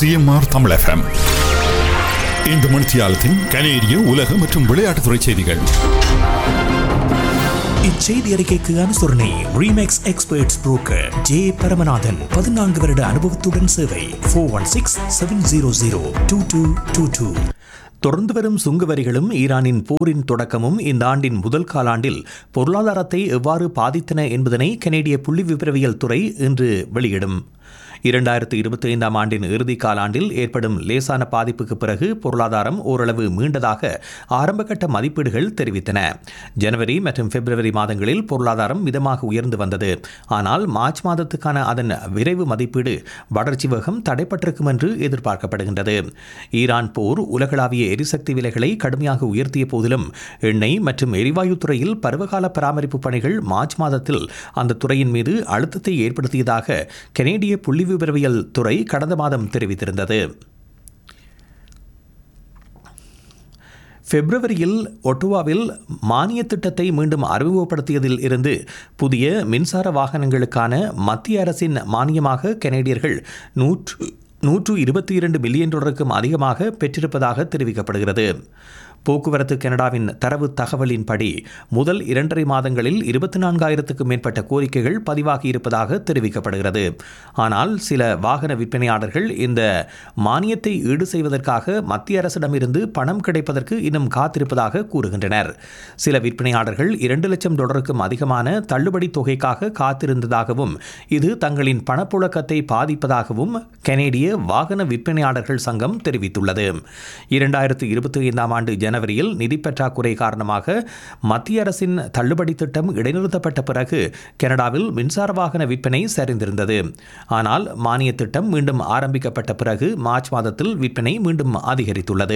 CMR Tamil FM இந்த மணித்தியாலத்தின் கனேடிய உலக மற்றும் விளையாட்டுத்துறை செய்திகள் இச்செய்தி அறிக்கைக்கு அனுசரணை Remax experts broker J Paramanathan பதினான்கு வருட அனுபவத்துடன் சேவை four one six seven zero zero two two two two தொடர்ந்து வரும் சுங்க வரிகளும் ஈரானின் போரின் தொடக்கமும் இந்த ஆண்டின் முதல் காலாண்டில் பொருளாதாரத்தை எவ்வாறு பாதித்தன என்பதனை கனேடிய புள்ளி விபரவியல் துறை இன்று வெளியிடும் இரண்டாயிரத்து இருபத்தி ஐந்தாம் ஆண்டின் இறுதி காலாண்டில் ஏற்படும் லேசான பாதிப்புக்கு பிறகு பொருளாதாரம் ஓரளவு மீண்டதாக ஆரம்பகட்ட மதிப்பீடுகள் தெரிவித்தன ஜனவரி மற்றும் பிப்ரவரி மாதங்களில் பொருளாதாரம் மிதமாக உயர்ந்து வந்தது ஆனால் மார்ச் மாதத்துக்கான அதன் விரைவு மதிப்பீடு வளர்ச்சி வேகம் தடைப்பட்டிருக்கும் என்று எதிர்பார்க்கப்படுகின்றது ஈரான் போர் உலகளாவிய எரிசக்தி விலைகளை கடுமையாக உயர்த்திய போதிலும் எண்ணெய் மற்றும் எரிவாயு துறையில் பருவகால பராமரிப்பு பணிகள் மார்ச் மாதத்தில் அந்த துறையின் மீது அழுத்தத்தை ஏற்படுத்தியதாக கனேடிய புள்ளி விபரவியல் துறை கடந்த மாதம் தெரிவித்திருந்தது பிப்ரவரியில் ஒட்டுவாவில் மானிய திட்டத்தை மீண்டும் அறிமுகப்படுத்தியதில் இருந்து புதிய மின்சார வாகனங்களுக்கான மத்திய அரசின் மானியமாக கனேடியர்கள் நூற்று நூற்று இருபத்தி இரண்டு மில்லியன் டாலருக்கும் அதிகமாக பெற்றிருப்பதாக தெரிவிக்கப்படுகிறது போக்குவரத்து கனடாவின் தரவு தகவலின்படி முதல் இரண்டரை மாதங்களில் இருபத்தி நான்காயிரத்துக்கும் மேற்பட்ட கோரிக்கைகள் பதிவாகி இருப்பதாக தெரிவிக்கப்படுகிறது ஆனால் சில வாகன விற்பனையாளர்கள் இந்த மானியத்தை ஈடு செய்வதற்காக மத்திய அரசிடமிருந்து பணம் கிடைப்பதற்கு இன்னும் காத்திருப்பதாக கூறுகின்றனர் சில விற்பனையாளர்கள் இரண்டு லட்சம் டாலருக்கும் அதிகமான தள்ளுபடி தொகைக்காக காத்திருந்ததாகவும் இது தங்களின் பணப்புழக்கத்தை பாதிப்பதாகவும் கனேடிய வாகன விற்பனையாளர்கள் சங்கம் தெரிவித்துள்ளது இரண்டாயிரத்து இருபத்தி ஐந்தாம் ஆண்டு ஜனவரியில் நிதி பற்றாக்குறை காரணமாக மத்திய அரசின் தள்ளுபடி திட்டம் இடைநிறுத்தப்பட்ட பிறகு கனடாவில் மின்சார வாகன விற்பனை சரிந்திருந்தது ஆனால் மானிய திட்டம் மீண்டும் ஆரம்பிக்கப்பட்ட பிறகு மார்ச் மாதத்தில் விற்பனை மீண்டும் அதிகரித்துள்ளது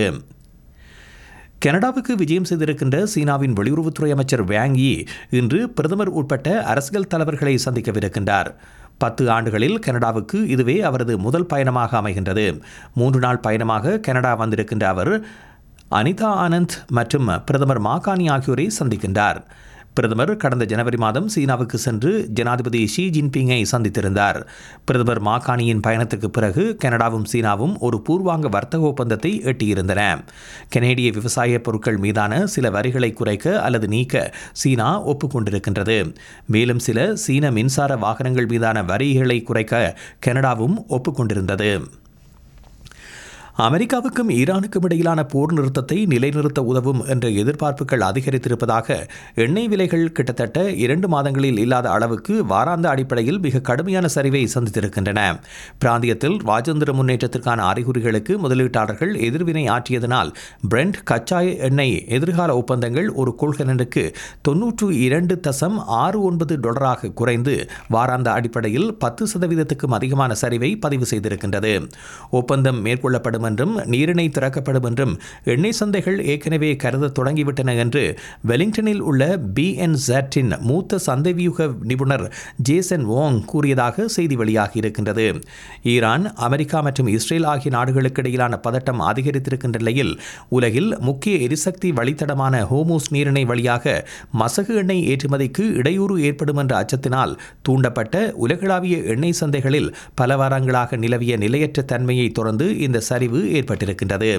கனடாவுக்கு விஜயம் செய்திருக்கின்ற சீனாவின் வெளியுறவுத்துறை அமைச்சர் வேங் யி இன்று பிரதமர் உட்பட்ட அரசியல் தலைவர்களை சந்திக்கவிருக்கின்றார் பத்து ஆண்டுகளில் கனடாவுக்கு இதுவே அவரது முதல் பயணமாக அமைகின்றது மூன்று நாள் பயணமாக கனடா வந்திருக்கின்ற அவர் அனிதா ஆனந்த் மற்றும் பிரதமர் மாகாணி ஆகியோரை சந்திக்கின்றார் பிரதமர் கடந்த ஜனவரி மாதம் சீனாவுக்கு சென்று ஜனாதிபதி ஷி ஜின்பிங்கை சந்தித்திருந்தார் பிரதமர் மாகாணியின் பயணத்துக்கு பிறகு கனடாவும் சீனாவும் ஒரு பூர்வாங்க வர்த்தக ஒப்பந்தத்தை எட்டியிருந்தன கனேடிய விவசாய பொருட்கள் மீதான சில வரிகளை குறைக்க அல்லது நீக்க சீனா ஒப்புக்கொண்டிருக்கின்றது மேலும் சில சீன மின்சார வாகனங்கள் மீதான வரிகளை குறைக்க கனடாவும் ஒப்புக்கொண்டிருந்தது அமெரிக்காவுக்கும் ஈரானுக்கும் இடையிலான போர் நிறுத்தத்தை நிலைநிறுத்த உதவும் என்ற எதிர்பார்ப்புகள் அதிகரித்திருப்பதாக எண்ணெய் விலைகள் கிட்டத்தட்ட இரண்டு மாதங்களில் இல்லாத அளவுக்கு வாராந்த அடிப்படையில் மிக கடுமையான சரிவை சந்தித்திருக்கின்றன பிராந்தியத்தில் ராஜேந்திர முன்னேற்றத்திற்கான அறிகுறிகளுக்கு முதலீட்டாளர்கள் எதிர்வினை ஆற்றியதனால் பிரெண்ட் கச்சா எண்ணெய் எதிர்கால ஒப்பந்தங்கள் ஒரு கொள்கலனுக்கு தொன்னூற்று இரண்டு தசம் ஆறு ஒன்பது டாலராக குறைந்து வாராந்த அடிப்படையில் பத்து சதவீதத்துக்கும் அதிகமான சரிவை பதிவு செய்திருக்கின்றது ஒப்பந்தம் மேற்கொள்ளப்படும் என்றும் நீரிணை திறக்கப்படும் என்றும் எண்ணெய் சந்தைகள் ஏற்கனவே கருத தொடங்கிவிட்டன என்று வெலிங்டனில் உள்ள பிஎன்செட்டின் மூத்த சந்தை வியூக நிபுணர் ஜேசன் வோங் கூறியதாக செய்தி வெளியாகி இருக்கின்றது ஈரான் அமெரிக்கா மற்றும் இஸ்ரேல் ஆகிய நாடுகளுக்கு இடையிலான பதட்டம் அதிகரித்திருக்கின்ற நிலையில் உலகில் முக்கிய எரிசக்தி வழித்தடமான ஹோமோஸ் நீரிணை வழியாக மசகு எண்ணெய் ஏற்றுமதிக்கு இடையூறு ஏற்படும் என்ற அச்சத்தினால் தூண்டப்பட்ட உலகளாவிய எண்ணெய் சந்தைகளில் பல வாரங்களாக நிலவிய நிலையற்ற தன்மையை தொடர்ந்து இந்த சரிவு ஏற்பட்டிருக்கின்றது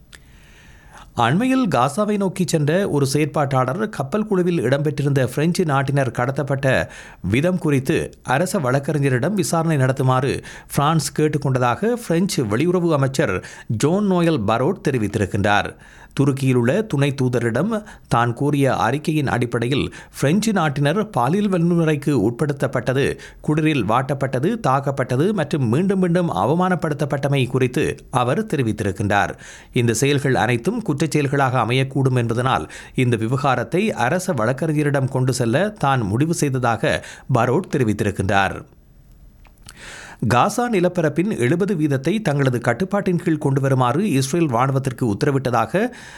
அண்மையில் காசாவை நோக்கி சென்ற ஒரு செயற்பாட்டாளர் கப்பல் குழுவில் இடம்பெற்றிருந்த பிரெஞ்சு நாட்டினர் கடத்தப்பட்ட விதம் குறித்து அரச வழக்கறிஞரிடம் விசாரணை நடத்துமாறு பிரான்ஸ் கேட்டுக்கொண்டதாக பிரெஞ்சு வெளியுறவு அமைச்சர் ஜோன் நோயல் பரோட் தெரிவித்திருக்கின்றார் துருக்கியில் உள்ள துணை தூதரிடம் தான் கூறிய அறிக்கையின் அடிப்படையில் பிரெஞ்சு நாட்டினர் பாலியல் வன்முறைக்கு உட்படுத்தப்பட்டது குளிரில் வாட்டப்பட்டது தாக்கப்பட்டது மற்றும் மீண்டும் மீண்டும் அவமானப்படுத்தப்பட்டமை குறித்து அவர் தெரிவித்திருக்கின்றார் இந்த செயல்கள் அனைத்தும் குற்றச் செயல்களாக அமையக்கூடும் என்பதனால் இந்த விவகாரத்தை அரச வழக்கறிஞரிடம் கொண்டு செல்ல தான் முடிவு செய்ததாக பரோட் தெரிவித்திருக்கின்றார் காசா நிலப்பரப்பின் எழுபது வீதத்தை தங்களது கட்டுப்பாட்டின் கீழ் கொண்டு வருமாறு இஸ்ரேல் ராணுவத்திற்கு உத்தரவிட்டதாக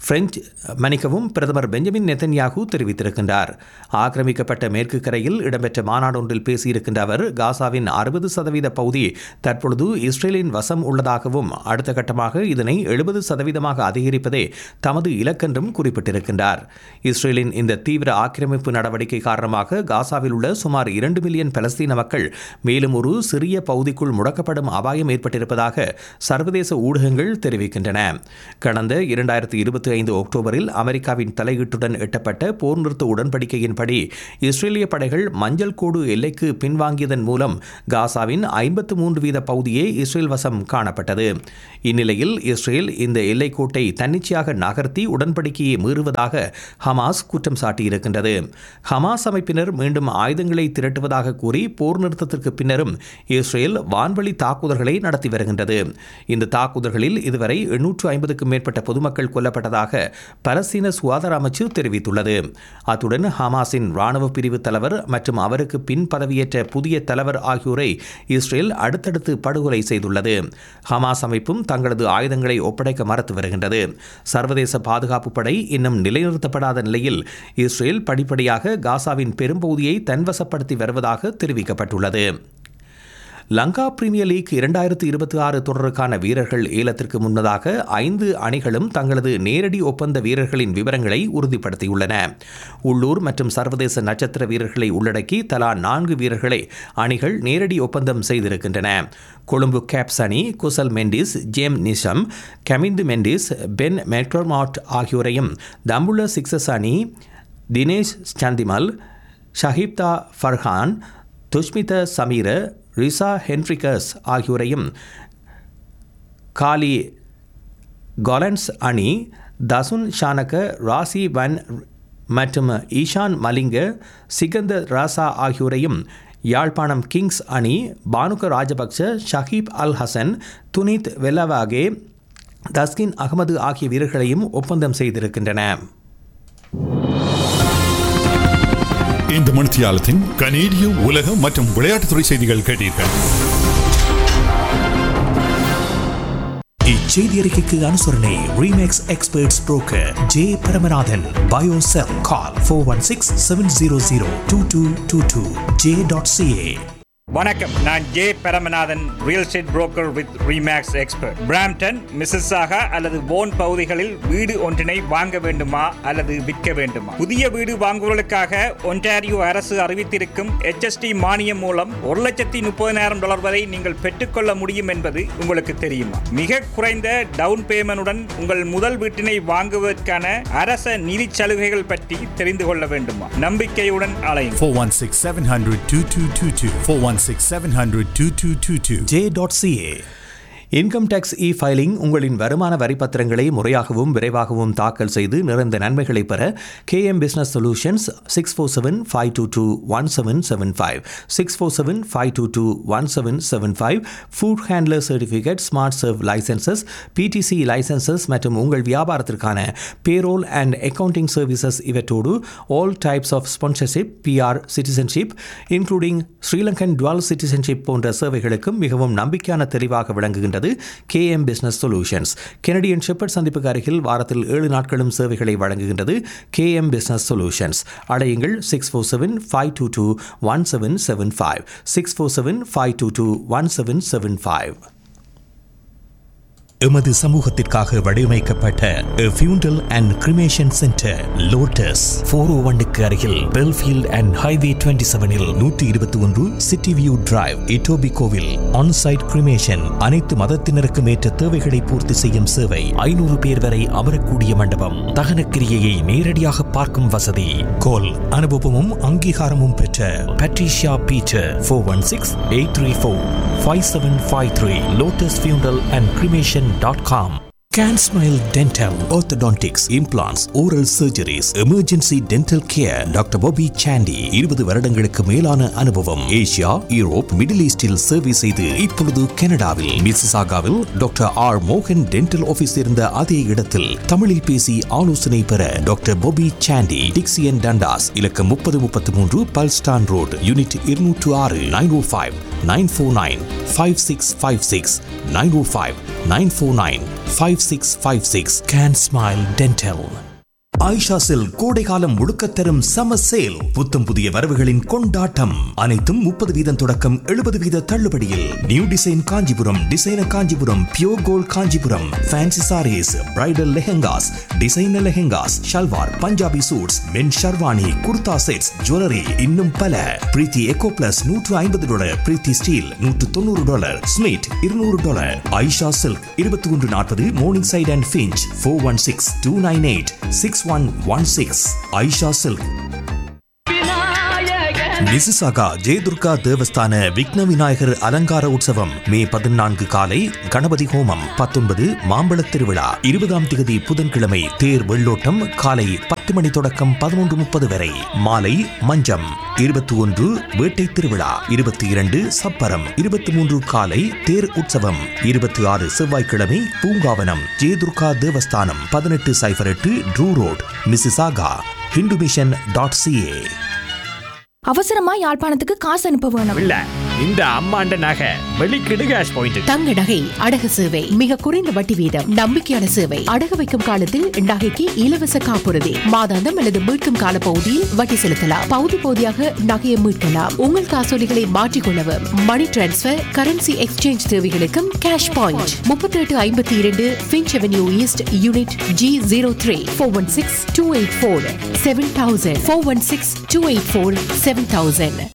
பிரெஞ்சு மன்னிக்கவும் பிரதமர் பெஞ்சமின் நெத்தன்யாகு தெரிவித்திருக்கின்றார் ஆக்கிரமிக்கப்பட்ட மேற்கு கரையில் இடம்பெற்ற மாநாடு ஒன்றில் பேசியிருக்கின்ற அவர் காசாவின் அறுபது சதவீத பகுதி தற்பொழுது இஸ்ரேலின் வசம் உள்ளதாகவும் அடுத்த கட்டமாக இதனை எழுபது சதவீதமாக அதிகரிப்பதே தமது இலக்கென்றும் குறிப்பிட்டிருக்கின்றார் இஸ்ரேலின் இந்த தீவிர ஆக்கிரமிப்பு நடவடிக்கை காரணமாக காசாவில் உள்ள சுமார் இரண்டு மில்லியன் பலஸ்தீன மக்கள் மேலும் ஒரு சிறிய பகுதிக்குள் முடக்கப்படும் அபாயம் ஏற்பட்டிருப்பதாக சர்வதேச ஊடகங்கள் தெரிவிக்கின்றன கடந்த இரண்டாயிரத்தி இருபத்தி ஐந்து அக்டோபரில் அமெரிக்காவின் தலையீட்டுடன் எட்டப்பட்ட போர் நிறுத்த உடன்படிக்கையின்படி இஸ்ரேலிய படைகள் மஞ்சள் கோடு எல்லைக்கு பின்வாங்கியதன் மூலம் காசாவின் ஐம்பத்து மூன்று வீத பகுதியே இஸ்ரேல் வசம் காணப்பட்டது இந்நிலையில் இஸ்ரேல் இந்த எல்லைக்கோட்டை தன்னிச்சையாக நகர்த்தி உடன்படிக்கையை மீறுவதாக ஹமாஸ் குற்றம் சாட்டியிருக்கின்றது ஹமாஸ் அமைப்பினர் மீண்டும் ஆயுதங்களை திரட்டுவதாக கூறி போர் நிறுத்தத்திற்கு பின்னரும் இஸ்ரேல் வான்வழி தாக்குதல்களை நடத்தி வருகின்றது இந்த தாக்குதல்களில் இதுவரை எண்ணூற்று ஐம்பதுக்கும் மேற்பட்ட பொதுமக்கள் கொல்லப்பட்டதாக பலஸ்தீன சுகாதார அமைச்சு தெரிவித்துள்ளது அத்துடன் ஹமாஸின் ராணுவ பிரிவு தலைவர் மற்றும் அவருக்கு பின் பதவியேற்ற புதிய தலைவர் ஆகியோரை இஸ்ரேல் அடுத்தடுத்து படுகொலை செய்துள்ளது ஹமாஸ் அமைப்பும் தங்களது ஆயுதங்களை ஒப்படைக்க மறுத்து வருகின்றது சர்வதேச பாதுகாப்பு படை இன்னும் நிலைநிறுத்தப்படாத நிலையில் இஸ்ரேல் படிப்படியாக காசாவின் பெரும்பகுதியை தன்வசப்படுத்தி வருவதாக தெரிவிக்கப்பட்டுள்ளது லங்கா பிரீமியர் லீக் இரண்டாயிரத்தி இருபத்தி ஆறு தொடருக்கான வீரர்கள் ஏலத்திற்கு முன்னதாக ஐந்து அணிகளும் தங்களது நேரடி ஒப்பந்த வீரர்களின் விவரங்களை உறுதிப்படுத்தியுள்ளன உள்ளூர் மற்றும் சர்வதேச நட்சத்திர வீரர்களை உள்ளடக்கி தலா நான்கு வீரர்களை அணிகள் நேரடி ஒப்பந்தம் செய்திருக்கின்றன கொழும்பு கேப்ஸ் அணி Kusal Mendis Jim Neesham Kamindu Mendis Ben McDermott ஆகியோரையும் தம்புள்ள சிக்ஸஸ் அணி தினேஷ் சந்திமல் ஷஹிப்தா ஃபர்ஹான் துஷ்மித சமீர ரிசா ஹென்ட்ரிகஸ் ஆகியோரையும் காலி காலன்ஸ் அணி தசுன் ஷானக ராசி வன் மற்றும் ஈஷான் மலிங்க சிகந்த ராசா ஆகியோரையும் யாழ்ப்பாணம் கிங்ஸ் அணி பானுக ராஜபக்ச ஷஹீப் அல் ஹசன் துனித் வெல்லவாகே தஸ்கின் அகமது ஆகிய வீரர்களையும் ஒப்பந்தம் செய்திருக்கின்றன இந்த மணித்தியாலத்தின் கனேடிய உலக மற்றும் விளையாட்டுத்துறை செய்திகள் கேட்டீர்கள் இச்செய்தி அறிக்கைக்கு அனுசரணை Remax experts broker J Paramanathan பயோசெல் call four one six seven zero zero two two two two J dot CA வணக்கம் நான் J Paramanathan real estate broker with Remax expert Brampton Mississauga அல்லது போன் பகுதிகளில் வீடு ஒன்றினை வாங்க வேண்டுமா அல்லது விற்க வேண்டுமா புதிய வீடு வாங்குவதற்காக ஒன்டாரியோ அரசு அறிவித்திருக்கும் HST மானியம் மூலம் ஒரு லட்சத்தி முப்பதினாயிரம் டாலர் வரை நீங்கள் பெற்றுக்கொள்ள முடியும் என்பது உங்களுக்கு தெரியுமா மிக குறைந்த டவுன் பேமெண்டுடன் உங்கள் முதல் வீட்டினை வாங்குவதற்கான அரச நிதி சலுகைகள் பற்றி தெரிந்து கொள்ள வேண்டுமா நம்பிக்கையுடன் அலையும் 416 700 2222. 416 700 2222. ஜே.ca இன்கம் டேக்ஸ் இ ஃபைலிங் உங்களின் வருமான வரி பத்திரங்களை முறையாகவும் விரைவாகவும் தாக்கல் செய்து நிறைந்த நன்மைகளை பெற KM business solutions six four seven five two two one seven seven five six four seven five two two one seven seven five food handler certificate smart serve licences PTC licences மற்றும் உங்கள் வியாபாரத்திற்கான payroll and accounting services இவற்றோடு all types of sponsorship PR citizenship including Sri Lankan dual citizenship போன்ற சேவைகளுக்கும் மிகவும் நம்பிக்கையான தெளிவாக விளங்குகின்றது KM business solutions Kennedy and Sheppard சந்திப்புக்கு அருகில் வாரத்தில் ஏழு நாட்களும் சேவைகளை வழங்குகின்றது கேஎம் பிசினஸ் சொல்யூஷன்ஸ் அடையுங்கள் six four seven five two two one seven seven five six four seven five two two one seven seven five எமது சமூகத்திற்காக வடிவமைக்கப்பட்ட funeral and cremation centre lotus four O ஒன்னுக்கு அருகில் பெல்ஃபீல்ட் அண்ட் ஹைவே டுவெண்ட்டி செவனில் நூற்றி இருபத்தி ஒன்று city view drive இட்டோபி கோவில் ஆன்சைட் கிரிமேஷன் அனைத்து மதத்தினருக்கும் ஏற்ற தேவைகளை பூர்த்தி செய்யும் சேவை ஐநூறு பேர் வரை அமரக்கூடிய மண்டபம் தகன கிரியையை நேரடியாக பார்க்கும் வசதி கோல் அனுபவமும் அங்கீகாரமும் பெற்ற Patricia Peter four one six eight three four five seven five three lotus funeral and cremation dot com Can Smile Dental, Orthodontics, Implants, Oral Surgeries, Emergency Dental Care, doctor Bobby Sandy இருபது வருடங்களுக்கு மேலான அனுபவம் Asia Europe middle ஈஸ்டில் சேவை செய்து இப்பொழுது கனடாவில் மிசிசாகாவில் டாக்டர் ஆர் மோகன் டென்டல் ஆபீஸ் இருந்த அதே இடத்தில் தமிழில் பேசி ஆலோசனை பெற doctor Bobby Sandy Dixie and Dundas இலக்கம் முப்பது முப்பத்தி மூன்று பல்ஸ்டான் ரோடு யூனிட் இருநூற்று ஆறு nine O five nine four nine five six five six nine O five nine four nine five six five six can smile dental Ayesha செல் கோடைகாலம் முழுக்க தரும் சம சேல் புத்தம் புதிய வரவுகளின் கொண்டாட்டம் அனைத்தும் முப்பது வீதம் தொடக்கம் எழுபது வீத தள்ளுபடியில் new design Kanchipuram designer Kanchipuram pure gold Kanchipuram fancy saris bridal lehengas designer lehengas salwar Punjabi suits men sherwani kurta sets jewellery இன்னும் பல பிரீத்தி எக்கோ பிளஸ் நூற்று ஐம்பது டாலர் பிரீத்தி ஸ்டீல் நூற்று தொண்ணூறு டாலர் ஸ்மிட் இருநூறு டாலர் ஐஷா சில்க் இருபத்தி ஒன்று நாற்பது Morningside and Finch four one six two nine eight six one one six Aisha silk Mississauga Jayadurga Devasthana Vigna Vinayagar அலங்கார உற்சவம் மே பதினான்கு காலை கணபதி ஹோமம் பத்தொன்பது மாம்பழத் திருவிழா இருபதாம் திகதி புதன்கிழமை தேர் வெள்ளோட்டம் காலை பத்து மணி தொடக்கம் பதினொன்று முப்பது வரை மாலை மஞ்சம் இருபத்தி ஒன்று வேட்டை திருவிழா இருபத்தி இரண்டு சப்பரம் இருபத்தி மூன்று காலை தேர் உற்சவம் இருபத்தி ஆறு செவ்வாய்க்கிழமை பூங்காவனம் ஜெயதுர்கா தேவஸ்தானம் பதினெட்டு சைபர் எட்டு Drew road Mississauga Hindu mission dot CA அவசரமா யாழ்ப்பாணத்துக்கு காசு அனுப்ப வேணும் இல்ல இந்த அம்மாண்ட நகை வெளிக்கிடு கேஷ் பாயிண்ட் தங்க நகை அடகு சேவை மிக குறைந்த வட்டி வீதம் நம்பிக்கையான சேவை அடகு வைக்கும் காலத்தில் நகைக்கு இலவச காப்புறுதி மாதாந்தம் அல்லது மீட்கும் கால பகுதியில் வட்டி செலுத்தலாம் பகுதி பகுதியாக நகையை மீட்கலாம் உங்கள் காசோலிகளை மாற்றிக்கொள்ளவும் மணி டிரான்ஸ்பர் கரன்சி எக்ஸ்சேஞ்ச் தேவைகளுக்கும் கேஷ் பாயிண்ட் முப்பத்தி எட்டு ஐம்பத்தி இரண்டு Finch avenue east unit G zero three four one six two eight four seven thousand four one six two eight four seven thousand